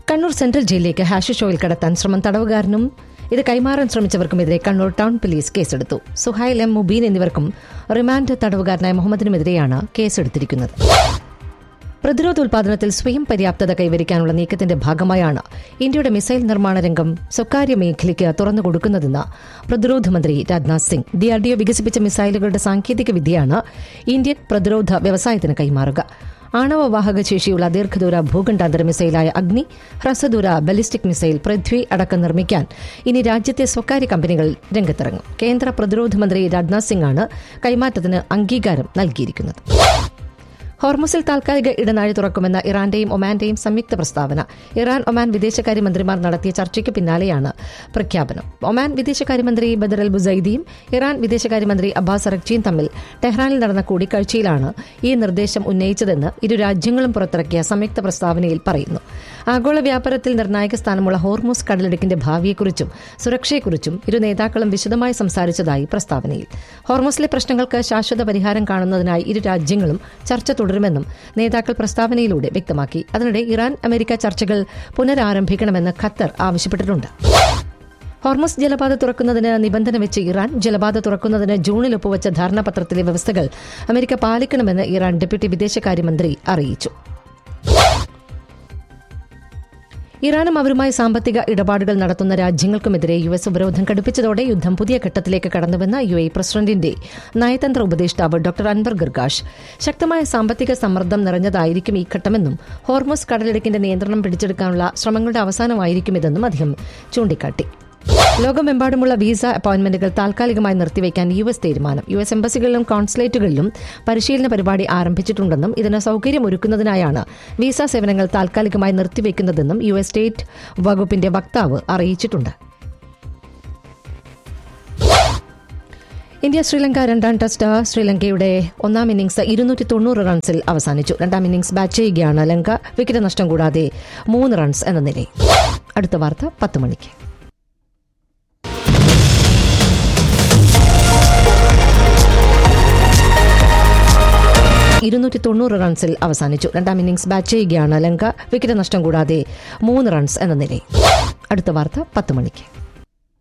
Kannur central ജയിലിലേക്ക് hashish oil കടത്താൻ ശ്രമം തടവുകാരനും ഇത് കൈമാറാൻ ശ്രമിച്ചവർക്കുമെതിരെ കണ്ണൂർ ടൗൺ പോലീസ് കേസെടുത്തു സുഹൈൽ എം മുബീൻ എന്നിവർക്കും റിമാൻഡ് തടവുകാരനായ മുഹമ്മദിനുമെതിരെയാണ് കേസെടുത്തിരിക്കുന്നത് പ്രതിരോധ ഉൽപാദനത്തിൽ സ്വയം പര്യാപ്തത കൈവരിക്കാനുള്ള നീക്കത്തിന്റെ ഭാഗമായാണ് ഇന്ത്യയുടെ മിസൈൽ നിർമ്മാണ രംഗം സ്വകാര്യ മേഖലയ്ക്ക് തുറന്നു കൊടുക്കുന്നതെന്ന് പ്രതിരോധ മന്ത്രി രാജ്നാഥ് സിംഗ് ഡിആർഡിഒ വികസിപ്പിച്ച മിസൈലുകളുടെ സാങ്കേതിക വിദ്യയാണ് ഇന്ത്യൻ പ്രതിരോധ വ്യവസായത്തിന് കൈമാറുക ആണവ വാഹക ശേഷിയുള്ള ദീർഘദൂര ഭൂഖണ്ഡാന്തര മിസൈലായ അഗ്നി ഹ്രസ്വദൂര ബലിസ്റ്റിക് മിസൈൽ പൃഥ്വി അടക്കം നിർമ്മിക്കാൻ ഇനി രാജ്യത്തെ സ്വകാര്യ കമ്പനികൾ രംഗത്തിറങ്ങും കേന്ദ്ര പ്രതിരോധ മന്ത്രി രാജ്നാഥ് സിംഗാണ് കൈമാറ്റത്തിന് അംഗീകാരം നൽകിയിരിക്കുന്നത് ഹോർമുസിൽ താൽക്കാലിക ഇടനാഴി തുറക്കുമെന്ന ഇറാന്റെയും ഒമാന്റെയും സംയുക്ത പ്രസ്താവന ഇറാൻ ഒമാൻ വിദേശകാര്യമന്ത്രിമാർ നടത്തിയ ചർച്ചയ്ക്ക് പിന്നാലെയാണ് പ്രഖ്യാപനം ഒമാൻ വിദേശകാര്യമന്ത്രി ബദർ അൽ ബുസൈദിയും ഇറാൻ വിദേശകാര്യമന്ത്രി അബ്ബാസ് അറക്ചിയും തമ്മിൽ ടെഹ്റാനിൽ നടന്ന കൂടിക്കാഴ്ചയിലാണ് ഈ നിർദ്ദേശം ഉന്നയിച്ചതെന്ന് ഇരു രാജ്യങ്ങളും പുറത്തിറക്കിയ സംയുക്ത പ്രസ്താവനയിൽ പറയുന്നു ആഗോള വ്യാപാരത്തിൽ നിർണായക സ്ഥാനമുള്ള ഹോർമുസ് കടലിടുക്കിന്റെ ഭാവിയെക്കുറിച്ചും സുരക്ഷയെക്കുറിച്ചും ഇരു നേതാക്കളും വിശദമായി സംസാരിച്ചതായി പ്രസ്താവനയിൽ ഹോർമുസിലെ പ്രശ്നങ്ങൾക്ക് ശാശ്വത പരിഹാരം കാണുന്നതിനായി ഇരു രാജ്യങ്ങളും ചർച്ച തുടരുമെന്നും നേതാക്കൾ പ്രസ്താവനയിലൂടെ വ്യക്തമാക്കി അതിനിടെ ഇറാൻ അമേരിക്ക ചർച്ചകൾ പുനരാരംഭിക്കണമെന്ന് ഖത്തർ ആവശ്യപ്പെട്ടിട്ടുണ്ട് ഹോർമസ് ജലപാത തുറക്കുന്നതിന് നിബന്ധന വെച്ച് ഇറാൻ ജലപാത തുറക്കുന്നതിന് ജൂണിൽ ഒപ്പുവച്ച ധാരണാപത്രത്തിലെ വ്യവസ്ഥകൾ അമേരിക്ക പാലിക്കണമെന്ന് ഇറാൻ ഡെപ്യൂട്ടി വിദേശകാര്യമന്ത്രി അറിയിച്ചു ഇറാനും അവരുമായി സാമ്പത്തിക ഇടപാടുകൾ നടത്തുന്ന രാജ്യങ്ങൾക്കുമെതിരെ യു എസ് ഉപരോധം കടുപ്പിച്ചതോടെ യുദ്ധം പുതിയ ഘട്ടത്തിലേക്ക് കടന്നുവെന്ന് യു എ പ്രസിഡന്റിന്റെ നയതന്ത്ര ഉപദേഷ്ടാവ് ഡോക്ടർ അൻവർ ഗർഗാഷ് ശക്തമായ സാമ്പത്തിക സമ്മർദ്ദം നിറഞ്ഞതായിരിക്കും ഈ ഘട്ടമെന്നും ഹോർമോസ് കടലിടുക്കിന്റെ നിയന്ത്രണം പിടിച്ചെടുക്കാനുള്ള ശ്രമങ്ങളുടെ അവസാനമായിരിക്കും ഇതെന്നും അദ്ദേഹം ചൂണ്ടിക്കാട്ടി ലോകമെമ്പാടുമുള്ള വിസ അപ്പോയിന്റ്മെന്റുകൾ താൽക്കാലികമായി നിർത്തിവെക്കാൻ യു എസ് തീരുമാനം യു എസ് എംബസികളിലും കോൺസുലേറ്റുകളിലും പരിശീലന പരിപാടി ആരംഭിച്ചിട്ടുണ്ടെന്നും ഇതിന് സൌകര്യമൊരുക്കുന്നതിനായാണ് വിസ സേവനങ്ങൾ താൽക്കാലികമായി നിർത്തിവെക്കുന്നതെന്നും യു എസ് സ്റ്റേറ്റ് വകുപ്പിന്റെ വക്താവ് അറിയിച്ചിട്ടുണ്ട് ഇന്ത്യ ശ്രീലങ്ക രണ്ടാം ടെസ്റ്റ് ശ്രീലങ്കയുടെ ഒന്നാം ഇന്നിംഗ്സ് ഇരുന്നൂറ്റി തൊണ്ണൂറ് റൺസിൽ അവസാനിച്ചു രണ്ടാം ഇന്നിംഗ്സ് ബാറ്റ് ചെയ്യുകയാണ് ലങ്ക വിക്കറ്റ് നഷ്ടം കൂടാതെ മൂന്ന് റൺസ് എന്ന നിലയിൽ അടുത്ത വാർത്ത പത്ത് മണിക്ക് ഇരുന്നൂറ്റി തൊണ്ണൂറ് റൺസിൽ അവസാനിച്ചു രണ്ടാം ഇന്നിംഗ്സ് ബാറ്റ് ചെയ്യുകയാണ് ലങ്ക വിക്കറ്റ് നഷ്ടം കൂടാതെ മൂന്ന് റൺസ് എന്ന നിലയിൽ അടുത്ത വാർത്ത പത്ത് മണിക്ക്